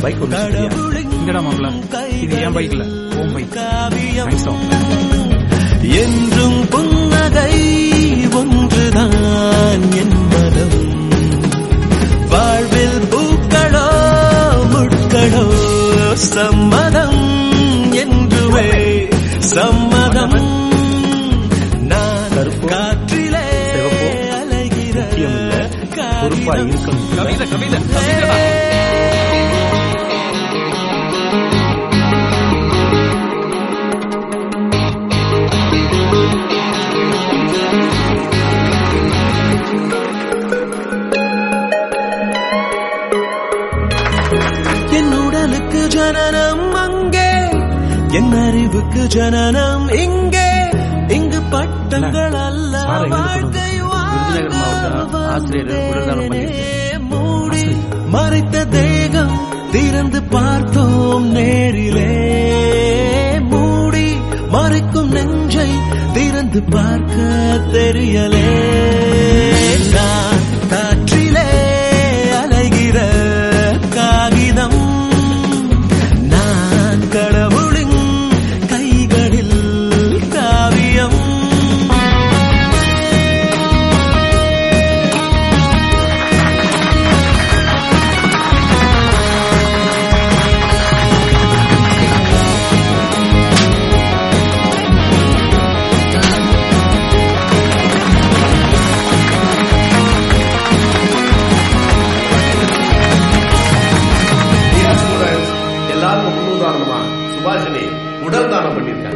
Bike ஒன்று சரியா இங்கடா மாப்பிள இது என் பைக் இல்ல உன் பைக் நைஸ் என்றும் புன்னகை ஒன்றுதான் என் மனம் வாழ்வில் பூக்களோ முட்களோ சம்மதம் என்றுவே சம்மதம் நான் கருப்போ, காற்றிலே சிவப்போ, அலைகிற முக்கியம் இல்ல. பொறுப்பா இருக்கணும் கவிதை கவிதை கவிதைடா. என் உடலுக்கு ஜனனம் அங்கே என் அறிவுக்கு ஜனனம் இங்கே இங்கு பட்டங்கள் அல்ல சார் எங்க வாழ்க்கை விருதுநகர் மாவட்ட ஆசிரியர் உடல்நலம் மையத்தில். மூடி மறைத்த தேகம் திறந்து பார்த்தோம் நேரிலே மூடி மறைக்கும் நெஞ்சை திறந்து பார்க்க தெரியலே நான் காற்றிலே அலைகிற காகிதம் நான் கடவுளின் கைகளில் காவியம் Dear students, எல்லாருக்கும் முன்னுதாரணமா சுபாஷினி உடல் தானம் பண்ணியிருக்காங்க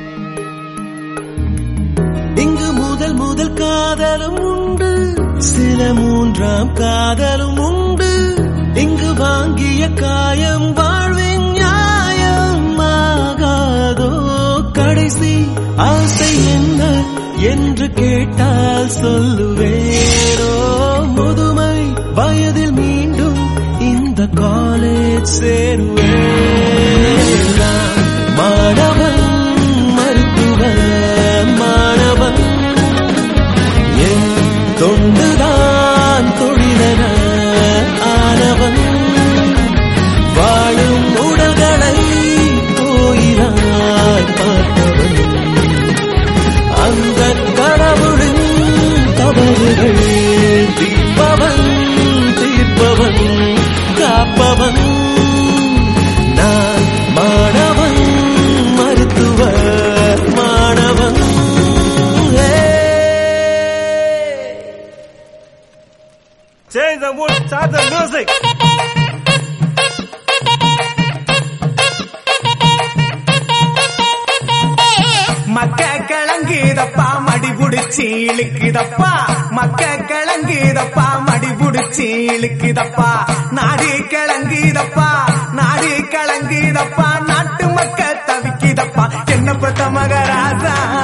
இங்கு முதல் முதல் காதலும் உண்டு சில மூன்றாம் காதலும் உண்டு இங்கு வாங்கிய காயம் வாழ்வின் நியாயம் ஆகாதோ கடைசி ஆசை என்ன என்று கேட்டால் சொல்லுவேரோ முதுமை வயதில் மீண்டும் இந்த காலேஜ் சேருவேன் நான் மாணவன் மருத்துவ மாணவன் என் தொண்டுதான் தொழிலென ஆனவன் வாழும் உடல்களை கோயிலாய் பார்த்தவன் அந்த கடவுளின் தவறுகள் தீர்ப்பவன் தீர்ப்பவன் காப்பவன் நான் மாணவன் மருத்துவ மாணவன் Change the mood, start the music. மக்க கிழங்குதப்பா மடி புடிச்சு இழுக்குதப்பா மக்க கிழங்குதப்பா மடி புடிச்சு இழுக்குதப்பா நாடு கிழங்குதப்பா நாடு கிழங்குதப்பா நாட்டு மக்க தவிக்குதப்பா என்ன பத்த மகராசா